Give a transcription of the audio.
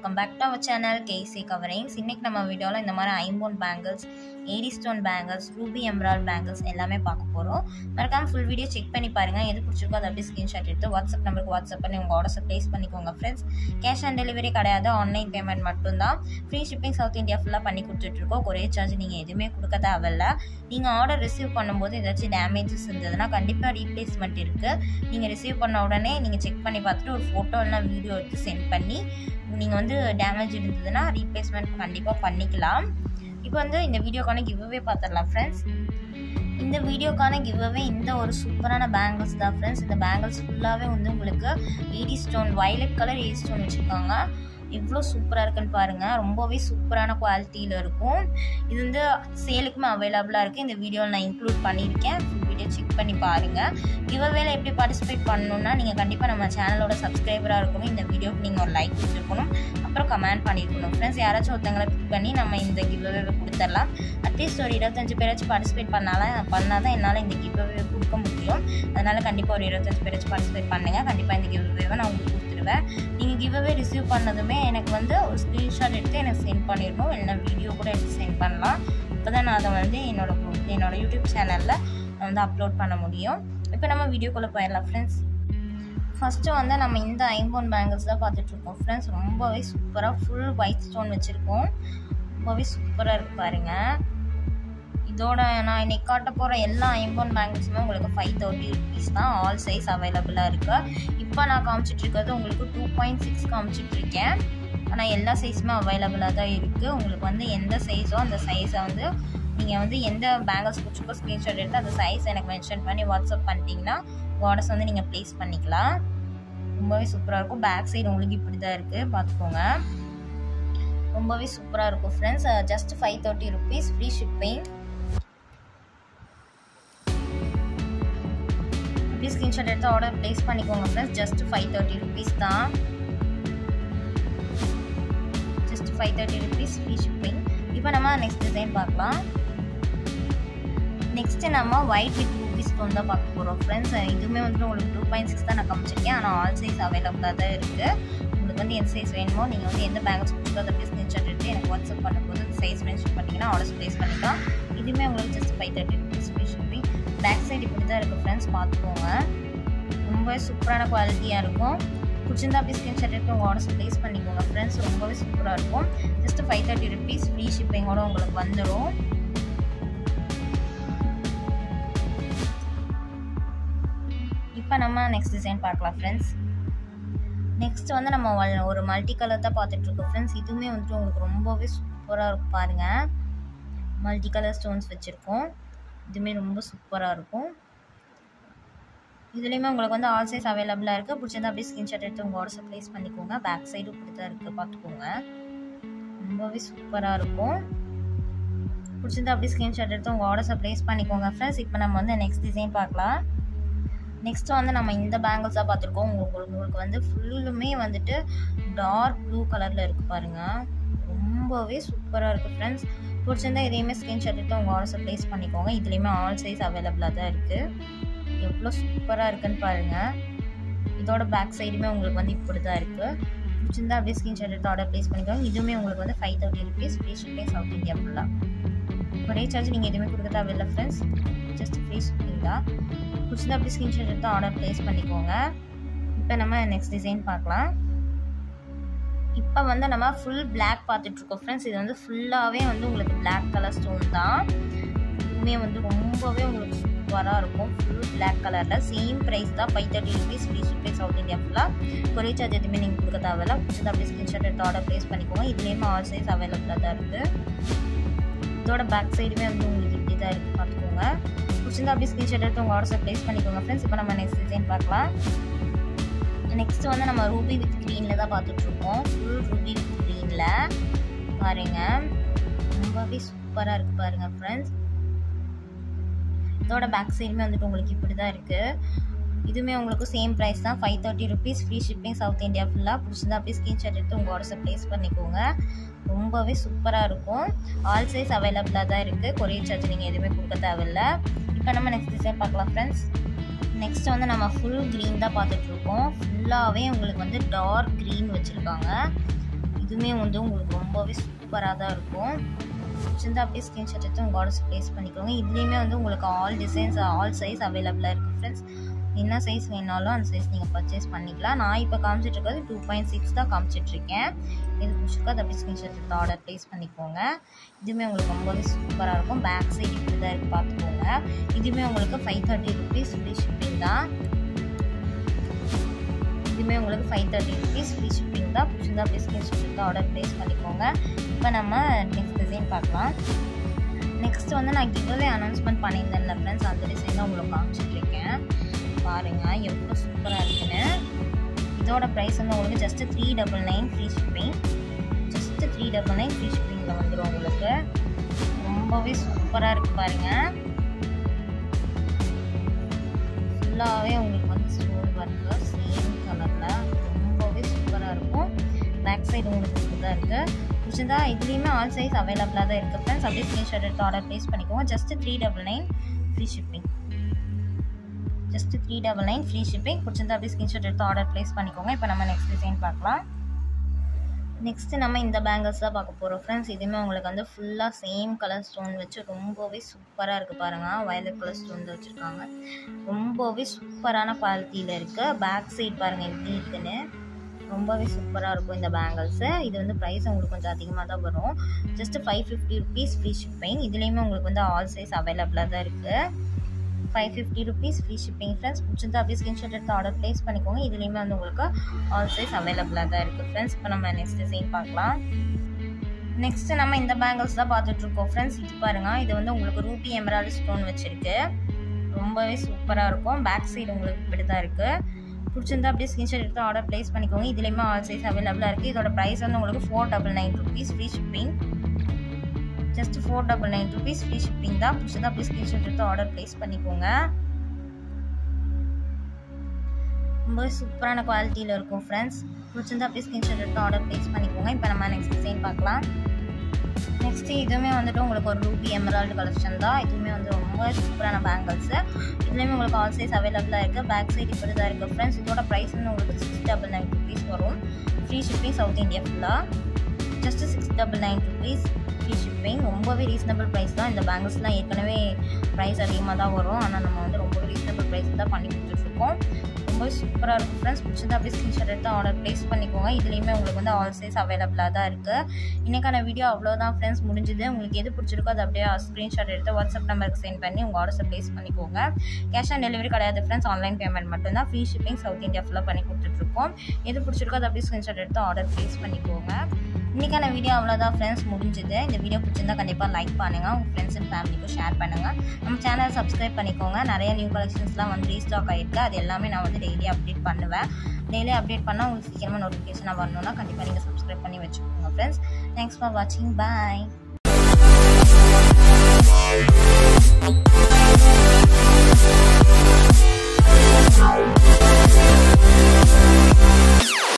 welcome back to our channel KC coverings இன்னைக்கு நம்ம வீடியோவில் இந்த மாதிரி ஐம்போன் பேங்கிள்ஸ் ஏரி stone bangles ruby emerald bangles எல்லாமே பார்க்க போகிறோம் மறக்காம ஃபுல் வீடியோ செக் பண்ணி பாருங்கள் எது பிடிச்சிருக்கோ அதை அப்படியே ஸ்க்ரீன்ஷாட் எடுத்து வாட்ஸ்அப் நம்பருக்கு வாட்ஸ்அப் பண்ணி உங்கள் ஆர்டர்ஸை ப்ளேஸ் பண்ணிக்கோங்க ஃப்ரெண்ட்ஸ் கேஷ் ஆன் டெலிவரி கிடையாது ஆன்லைன் பேமெண்ட் மட்டும்தான் ஃப்ரீ ஷிப்பிங் சவுத் இந்தியா ஃபுல்லாக பண்ணி கொடுத்துட்ருக்கோம் ஒரே சார்ஜ் நீங்கள் எதுவுமே கொடுக்க தேவையில்ல நீங்கள் ஆர்டர் ரிசீவ் பண்ணும்போது ஏதாச்சும் டேமேஜஸ் இருந்ததுன்னா கண்டிப்பாக ரீப்ளேஸ்மெண்ட் இருக்குது நீங்கள் ரிசீவ் பண்ண உடனே நீங்கள் செக் பண்ணி பார்த்துட்டு ஒரு ஃபோட்டோ இல்லைனா வீடியோ எடுத்து சென்ட் பண்ணி நீங்கள் வந்து டேமேஜ் இருந்ததுன்னா ரீப்ளேஸ்மெண்ட் கண்டிப்பாக பண்ணிக்கலாம் இப்போ வந்து இந்த வீடியோக்கான கிவ்அவே பார்த்துடலாம் ஃப்ரெண்ட்ஸ் இந்த வீடியோக்கான கிவ்அவே இந்த ஒரு சூப்பரான பேங்கிள்ஸ் தான் ஃப்ரெண்ட்ஸ் இந்த பேங்கிள்ஸ் ஃபுல்லாகவே வந்து உங்களுக்கு AD stone violet colour AD stone வச்சுருக்காங்க எவ்வளோ சூப்பராக இருக்குன்னு பாருங்கள் ரொம்பவே சூப்பரான குவாலிட்டியில் இருக்கும் இது வந்து சேலுக்குமே அவைலபிளாக இருக்குது இந்த வீடியோவில் நான் இன்க்ளூட் பண்ணியிருக்கேன் வீடியோ செக் பண்ணி பாருங்கள் கிவ்அவேல எப்படி பார்ட்டிசிபேட் பண்ணணும்னா நீங்கள் கண்டிப்பாக நம்ம சேனலோட சப்ஸ்கிரைபராக இருக்கணும் இந்த வீடியோக்கு நீங்கள் ஒரு லைக் கொடுத்துருக்கணும் அப்புறம் கமெண்ட் பண்ணியிருக்கணும் ஃப்ரெண்ட்ஸ் யாராச்சும் ஒருத்தங்களை பிக் பண்ணி நம்ம இந்த கிவ்அவே கொடுத்துடலாம் அட்லீஸ்ட் ஒரு இருபத்தஞ்சு பேராச்சும் பார்ட்டிசிபேட் பண்ணாலும் பண்ணால் தான் என்னால் இந்த கிவ்அவே கொடுக்க முடியும் அதனால் கண்டிப்பாக ஒரு இருபத்தஞ்சு பேராச்சும் பார்ட்டிசிபேட் பண்ணுங்கள் கண்டிப்பாக இந்த கிவ்அவேவை நான் உங்களுக்கு கொடுத்துருவேன் நீங்கள் கிவ்அவே ரிசீவ் பண்ணதுமே எனக்கு வந்து ஒரு ஸ்க்ரீன்ஷாட் எடுத்து எனக்கு சென்ட் பண்ணிடணும் இல்லைன்னா வீடியோ கூட எடுத்து சென்ட் பண்ணலாம் இப்போ தான் நான் அதை வந்து என்னோட என்னோட யூடியூப் சேனலில் நான் வந்து அப்லோட் பண்ண முடியும் இப்போ நம்ம வீடியோக்குள்ளே போயிடலாம் ஃப்ரெண்ட்ஸ் ஃபஸ்ட்டு வந்து நம்ம இந்த ஐம்போன் பேங்கிள்ஸ் தான் பார்த்துட்ருக்கோம் ஃப்ரெண்ட்ஸ் ரொம்பவே சூப்பராக ஃபுல் ஒயிட் ஸ்டோன் வச்சுருக்கோம் ரொம்பவே சூப்பராக இருக்கு பாருங்கள் இதோட நான் இன்னைக்கு காட்ட போகிற எல்லா ஐம்போன் பேங்கிள்ஸுமே உங்களுக்கு ஃபைவ் தேர்ட்டி ருபீஸ் தான் ஆல் சைஸ் அவைலபிளாக இருக்குது இப்போ நான் காமிச்சிட்டு இருக்கிறது உங்களுக்கு டூ பாயிண்ட் சிக்ஸ் காமிச்சிட்ருக்கேன் ஆனால் எல்லா சைஸுமே அவைலபிளாக தான் இருக்குது உங்களுக்கு வந்து எந்த சைஸோ அந்த சைஸை வந்து நீங்கள் வந்து எந்த பேங்கிள்ஸ் பிடிச்சிக்கோ ஸ்க்ரீன்ஷாட் எடுத்து அந்த சைஸ் எனக்கு மென்ஷன் பண்ணி வாட்ஸ்அப் பண்ணிட்டீங்கன்னா ஆர்டர்ஸ் வந்து நீங்கள் ப்ளேஸ் பண்ணிக்கலாம் ரொம்பவே சூப்பராக இருக்கும் பேக் சைடு உங்களுக்கு இப்படி தான் இருக்குது பார்த்துக்கோங்க ரொம்பவே சூப்பராக இருக்கும் friends just five thirty rupees free shipping அப்படியே ஸ்க்ரீன்ஷாட் எடுத்து ஆர்டர் ப்ளேஸ் பண்ணிக்கோங்க friends just five thirty rupees தான் just five thirty rupees free shipping இப்போ நம்ம நெக்ஸ்ட் டிசைன் பார்க்கலாம் நெக்ஸ்ட்டு நம்ம ஒயிட் வித் ரூபி ஸ்டோன் தான் பார்க்க போகிறோம் ஃப்ரெண்ட்ஸ் இதுவுமே வந்து உங்களுக்கு டூ பாயிண்ட் சிக்ஸ் தான் நான் காமிச்சிருக்கேன் ஆனால் ஆல் சைஸ் அவைலபிளாக தான் இருக்குது உங்களுக்கு வந்து எந்த சைஸ் வேணுமோ நீங்கள் வந்து எந்த பேங்கிள்ஸ் பிடிச்சோ அதை அப்படியே ஸ்க்ரீன்ஷாட் எடுத்து எனக்கு வாட்ஸ்அப் பண்ணும்போது அந்த சைஸ் மென்ஷன் பண்ணிங்கன்னா ஆர்டர்ஸ் ப்ளேஸ் பண்ணிக்கலாம் இதுவுமே உங்களுக்கு just five thirty rupees free shipping back side இப்படி தான் இருக்குது ஃப்ரெண்ட்ஸ் பார்த்துக்கோங்க ரொம்ப சூப்பரான குவாலிட்டியாக இருக்கும் பிடிச்சிருந்தா அப்படி ஸ்க்ரீன்ஷாட் எடுத்து உங்கள் ஆர்டர்ஸ் ப்ளேஸ் பண்ணிக்கோங்க ஃப்ரெண்ட்ஸ் ரொம்பவே சூப்பராக இருக்கும் ஜஸ்ட் ஃபைவ் தேர்ட்டி ருபீஸ் ஃப்ரீ ஷிப்பிங்கோட உங்களுக்கு வந்துடும் இப்போ நம்ம நெக்ஸ்ட் டிசைன் பார்க்கலாம் ஃப்ரெண்ட்ஸ் நெக்ஸ்ட் வந்து நம்ம ஒரு மல்டி கலர் தான் பார்த்துட்ருக்கோம் ஃப்ரெண்ட்ஸ் இதுவுமே வந்துட்டு உங்களுக்கு ரொம்பவே சூப்பராக இருக்கும் பாருங்கள் மல்டி கலர் ஸ்டோன்ஸ் வச்சுருக்கோம் இதுவுமே ரொம்ப சூப்பராக இருக்கும் இதுலேயுமே உங்களுக்கு வந்து ஆல் சைஸ் அவைலபிளாக இருக்குது பிடிச்சிருந்தா அப்படியே ஸ்க்ரீன்ஷாட் எடுத்து உங்கள் ஆர்டர்ஸை ப்ளேஸ் பண்ணிக்கோங்க பேக் சைடும் இப்படி தான் இருக்குது பார்த்துக்கோங்க ரொம்பவே சூப்பராக இருக்கும் பிடிச்சிருந்தா அப்படியே ஸ்க்ரீன்ஷாட் எடுத்து உங்கள் ஆர்டர்ஸை ப்ளேஸ் பண்ணிக்கோங்க ஃப்ரெண்ட்ஸ் இப்போ நம்ம வந்து நெக்ஸ்ட் டிசைன் பார்க்கலாம் நெக்ஸ்ட் வந்து நம்ம இந்த பேங்கிள்ஸாக பார்த்துருக்கோம் உங்களுக்கு உங்களுக்கு வந்து ஃபுல்லுமே வந்துட்டு டார்க் ப்ளூ கலரில் இருக்குது பாருங்கள் ரொம்பவே சூப்பராக இருக்குது ஃப்ரெண்ட்ஸ் பிடிச்சிருந்தா இதையுமே ஸ்க்ரீன்ஷாட் எடுத்து உங்கள் ஆர்டர்ஸை ப்ளேஸ் பண்ணிக்கோங்க இதுலேயுமே ஆல் சைஸ் அவைலபிளாக தான் இருக்குது எவ்வளோ சூப்பராக இருக்குன்னு பாருங்கள் இதோட பேக் சைடுமே உங்களுக்கு வந்து இப்படி தான் இருக்குது பிடிச்சிருந்தா அப்படியே ஸ்க்ரீன்ஷாட் எடுத்து ஆர்டர் ப்ளேஸ் பண்ணிக்கோங்க இதுவுமே உங்களுக்கு வந்து five thirty rupees free shipping south India ஃபுல்லாக ஒரே சார்ஜ் நீங்கள் எதுவுமே கொடுக்க தேவையில்லை ஃப்ரெண்ட்ஸ் ஜஸ்ட் ஃப்ரீ ஷிப்பிங் தான் பிடிச்சதா அப்படி ஸ்க்ரீன்ஷாட் எடுத்து ஆர்டர் ப்ளேஸ் பண்ணிக்கோங்க இப்போ நம்ம நெக்ஸ்ட் டிசைன் பார்க்கலாம் இப்போ வந்து நம்ம ஃபுல் பிளாக் பார்த்துட்ருக்கோம் ஃப்ரெண்ட்ஸ் இது வந்து ஃபுல்லாகவே வந்து உங்களுக்கு பிளாக் கலர் ஸ்டோன் தான் இதுவுமே வந்து ரொம்பவே உங்களுக்கு சூப்பராக இருக்கும் ஃபுல் பிளாக் கலரில் சேம் ப்ரைஸ் தான் five thirty rupees free shipping south India ஃபுல்லாக கொரே சார்ஜ் எதுவுமே நீங்கள் கொடுக்க தேவையில்ல பிடிச்சது அப்படியே ஸ்க்ரீன்ஷாட் எடுத்து ஆர்டர் ப்ளேஸ் பண்ணிக்கோங்க இதுலேயுமே ஆல் சைஸ் அவைலபிளாக தான் இருக்குது இதோட பேக் சைடுமே வந்து உங்களுக்கு இப்படி தான் இருக்குது பார்த்துக்கோங்க பிடிச்சிருந்தா அப்படியே ஸ்க்ரீன்ஷாட் எடுத்து உங்கள் ஆர்டர்ஸை ப்ளேஸ் பண்ணிக்கோங்க ஃப்ரெண்ட்ஸ் இப்போ நம்ம நெக்ஸ்ட் டிசைன் பார்க்கலாம் நெக்ஸ்ட் வந்து நம்ம ரூபி வித் க்ரீனில் தான் பார்த்துட்ருக்கோம் ஃபுல் ரூபி வித் க்ரீனில் பாருங்கள் ரொம்பவே சூப்பராக இருக்குது பாருங்கள் ஃப்ரெண்ட்ஸ் இதோட பேக் சைடுமே வந்துட்டு உங்களுக்கு இப்படி தான் இருக்குது இதுவுமே உங்களுக்கு சேம் ப்ரைஸ் தான் five thirty rupees free shipping south India ஃபுல்லாக பிடிச்சிருந்தா அப்படியே ஸ்க்ரீன்ஷாட் எடுத்து உங்கள் ஆர்டர்ஸை ப்ளேஸ் பண்ணிக்கோங்க ரொம்பவே சூப்பராக இருக்கும் ஆல் சைஸ் அவைலபிளாக தான் இருக்குது கொரியர் சார்ஜ் நீங்கள் எதுவுமே கொடுக்க தேவையில்லை இப்போ நம்ம நெக்ஸ்ட் டிசைன் பார்க்கலாம் ஃப்ரெண்ட்ஸ் நெக்ஸ்ட் வந்து நம்ம ஃபுல் க்ரீன் தான் பார்த்துட்ருக்கோம் ஃபுல்லாகவே உங்களுக்கு வந்து டார்க் க்ரீன் வச்சுருக்காங்க இதுவுமே வந்து உங்களுக்கு ரொம்பவே சூப்பராக தான் இருக்கும் பிடிச்சிருந்தா அப்படியே ஸ்க்ரீன்ஷாட் எடுத்து உங்கள் ஆர்டர்ஸ் ப்ளேஸ் பண்ணிக்கோங்க இதுலேயுமே வந்து உங்களுக்கு ஆல் டிசைன்ஸ் ஆல் சைஸ் அவைலபிளாக இருக்குது ஃப்ரெண்ட்ஸ் என்ன சைஸ் வேணாலும் அந்த சைஸ் நீங்கள் பர்ச்சேஸ் பண்ணிக்கலாம் நான் இப்போ காமிச்சிட்டு இருக்கிறது டூ பாயிண்ட் சிக்ஸ் தான் காமிச்சிட்ருக்கேன் இது பிடிச்சிருக்கோ அதை அப்படியே ஸ்க்ரீன்ஷாட் எடுத்து ஆர்டர் ப்ளேஸ் பண்ணிக்கோங்க இதுவுமே உங்களுக்கு ரொம்பவே சூப்பராக இருக்கும் பேக் சைடு இப்படி தான் இருக்குது பார்த்துக்கோங்க இதுவுமே உங்களுக்கு five thirty rupees free shipping தான் இதுவுமே உங்களுக்கு five thirty rupees free shipping தான் பிடிச்சிருந்தா அப்படியே ஸ்க்ரீன்ஷாட் எடுத்து ஆர்டர் ப்ளேஸ் பண்ணிக்கோங்க இப்போ நம்ம நெக்ஸ்ட் டிசைன் பார்க்கலாம் நெக்ஸ்ட் வந்து நான் கிவ்அவே அனௌன்ஸ்மெண்ட் பண்ணியிருந்தேன்ல ஃப்ரெண்ட்ஸ் அந்த டிசைன் தான் உங்களுக்கு காமிச்சிட்ருக்கேன் பாருங்கள் எவ்வளோ சூப்பராக இருக்குன்னு இதோட ப்ரைஸ் வந்து உங்களுக்கு just three double nine free shipping just three double nine free ஷிப்பிங்கில் வந்துடும் உங்களுக்கு ரொம்பவே சூப்பராக இருக்குது பாருங்கள் ஃபுல்லாகவே உங்களுக்கு வந்து ஸ்டோன் ஒர்க்கு சேம் கலரில் ரொம்பவே சூப்பராக இருக்கும் பேக் சைடு உங்களுக்கு இப்படி தான் இருக்குது பிடிச்சிருந்தா இதுலேயுமே ஆல் சைஸ் அவைலபிளாக தான் இருக்குது ஃப்ரெண்ட்ஸ் அப்படியே ஸ்க்ரீன்ஷாட் எடுத்து ஆர்டர் ப்ளேஸ் பண்ணிக்கோங்க just three double nine free shipping just three double nine free shipping பிடிச்சிருந்தா அப்படியே ஸ்க்ரீன்ஷாட் எடுத்து ஆர்டர் ப்ளேஸ் பண்ணிக்கோங்க இப்போ நம்ம நெக்ஸ்ட் டிசைன் பார்க்கலாம் நெக்ஸ்ட்டு நம்ம இந்த பேங்கிள்ஸ் தான் பார்க்க போகிறோம் ஃப்ரெண்ட்ஸ் இதுவுமே உங்களுக்கு வந்து ஃபுல்லாக சேம் கலர் ஸ்டோன் வச்சு ரொம்பவே சூப்பராக இருக்குது பாருங்கள் வயலட் கலர் ஸ்டோன் வச்சுருக்காங்க ரொம்பவே சூப்பரான குவாலிட்டியில் இருக்குது பேக் சைட் பாருங்கள் எப்படி இருக்குன்னு ரொம்பவே சூப்பராக இருக்கும் இந்த பேங்கிள்ஸு இது வந்து ப்ரைஸ் உங்களுக்கு கொஞ்சம் அதிகமாக தான் வரும் just five fifty rupees free shipping இதுலேயுமே உங்களுக்கு வந்து ஆல் சைஸ் அவைலபிளாக தான் இருக்குது five fifty rupees free shipping friends பிடிச்சிருந்தா அப்படியே ஸ்க்ரீன்ஷாட் எடுத்து ஆர்டர் ப்ளேஸ் பண்ணிக்கோங்க இதுலேயுமே வந்து உங்களுக்கு ஆல் சைஸ் அவைலபிளாக தான் இருக்குது ஃப்ரெண்ட்ஸ் இப்போ நம்ம நெக்ஸ்ட் டிசைன் பார்க்கலாம் நெக்ஸ்ட்டு நம்ம இந்த பேங்கிள்ஸ் தான் பார்த்துட்ருக்கோம் ஃப்ரெண்ட்ஸ் இது பாருங்கள் இது வந்து உங்களுக்கு ரூபி எமரால்டு ஸ்டோன் வச்சுருக்கு ரொம்பவே சூப்பராக இருக்கும் பேக் சைடு உங்களுக்கு இப்படி தான் இருக்குது பிடிச்சிருந்தா அப்படியே ஸ்க்ரீன்ஷாட் எடுத்து ஆர்டர் ப்ளேஸ் பண்ணிக்கோங்க இதுலேயுமே ஆல் சைஸ் அவைலபிளாக இருக்குது இதோட ப்ரைஸ் வந்து உங்களுக்கு four double nine rupees free shipping just four double nine rupees free shipping தான் பிடிச்சதா அப்படியே ஸ்க்ரீன்ஷாட் எடுத்து ஆர்டர் ப்ளேஸ் பண்ணிக்கோங்க ரொம்ப சூப்பரான குவாலிட்டியில் இருக்கும் ஃப்ரெண்ட்ஸ் பிடிச்சிருந்தா அப்படியே ஸ்க்ரீன்ஷாட் எடுத்து ஆர்டர் ப்ளேஸ் பண்ணிக்கோங்க இப்போ நம்ம நெக்ஸ்ட் டிசைன் பார்க்கலாம் நெக்ஸ்ட்டு இதுவுமே வந்துட்டு உங்களுக்கு ஒரு ரூபி எமரால்டு கலெக்ஷன் தான் இதுவுமே வந்து ரொம்ப சூப்பரான பேங்கிள்ஸு இதுலேயுமே உங்களுக்கு ஆல் சைஸ் அவைலபிளாக இருக்குது பேக் சைடு இப்படி தான் இருக்குது ஃப்ரெண்ட்ஸ் இதோட ப்ரைஸ் வந்து உங்களுக்கு சிக்ஸ் டபுள் நைன் ருபீஸ் வரும் ஃப்ரீ ஷிப்பிங் சவுத் இந்தியா ஃபுல்லாக just six double nine rupees free shipping ரொம்பவே ரீசனபிள் ப்ரைஸ் தான் இந்த பேங்கிள்ஸ்லாம் ஏற்கனவே ப்ரைஸ் அதிகமாக தான் வரும் ஆனால் நம்ம வந்து ரொம்பவே ரீசனபிள் ப்ரைஸ் தான் பண்ணி கொடுத்துட்ருக்கோம் ரொம்ப சூப்பராக இருக்கும் ஃப்ரெண்ட்ஸ் பிடிச்சது அப்படியே ஸ்க்ரீன்ஷாட் எடுத்து ஆர்டர் ப்ளேஸ் பண்ணிக்கோங்க இதுலேயுமே உங்களுக்கு வந்து ஆல் சைஸ் அவைலபிளாக தான் இருக்குது இன்றைக்கான வீடியோ அவ்வளோதான் ஃப்ரெண்ட்ஸ் முடிஞ்சுது உங்களுக்கு எது பிடிச்சிருக்கோ அதை அப்படியே ஸ்க்ரீன்ஷாட் எடுத்து வாட்ஸ்அப் நம்பருக்கு சென்ட் பண்ணி உங்கள் ஆர்டர்ஸை ப்ளேஸ் பண்ணிக்கோங்க கேஷ் ஆன் டெலிவரி கிடையாது ஃப்ரெண்ட்ஸ் ஆன்லைன் பேமெண்ட் மட்டும்தான் ஃப்ரீ ஷிப்பிங் சவுத் இந்தியா ஃபுல்லாக பண்ணி கொடுத்துட்ருக்கோம் எது பிடிச்சிருக்கோ அதை அப்படியே ஸ்க்ரீன்ஷாட் எடுத்து ஆர்டர் ப்ளேஸ் பண்ணிக்கோங்க இன்றைக்கான வீடியோ அவ்வளோதான் ஃப்ரெண்ட்ஸ் முடிஞ்சுது இந்த வீடியோ பிடிச்சிருந்தா கண்டிப்பாக லைக் பண்ணுங்கள் உங்கள் ஃப்ரெண்ட்ஸ் அண்ட் ஃபேமிலிக்கும் ஷேர் பண்ணுங்கள் நம்ம சேனல் சப்ஸ்கிரைப் பண்ணிக்கோங்க நிறைய நியூ கலெக்ஷன்ஸ்லாம் வந்து ரீஸ்டாக் ஆகிருக்கு அது எல்லாமே நான் வந்து டெய்லி அப்டேட் பண்ணுவேன் டெய்லி அப்டேட் பண்ணால் உங்களுக்கு சீக்கிரமாக நோட்டிஃபிகேஷனாக வரணும்னா கண்டிப்பாக நீங்கள் சப்ஸ்கிரைப் பண்ணி வச்சுக்கோங்க ஃப்ரெண்ட்ஸ் தேங்க்ஸ் ஃபார் வாட்சிங் பாய்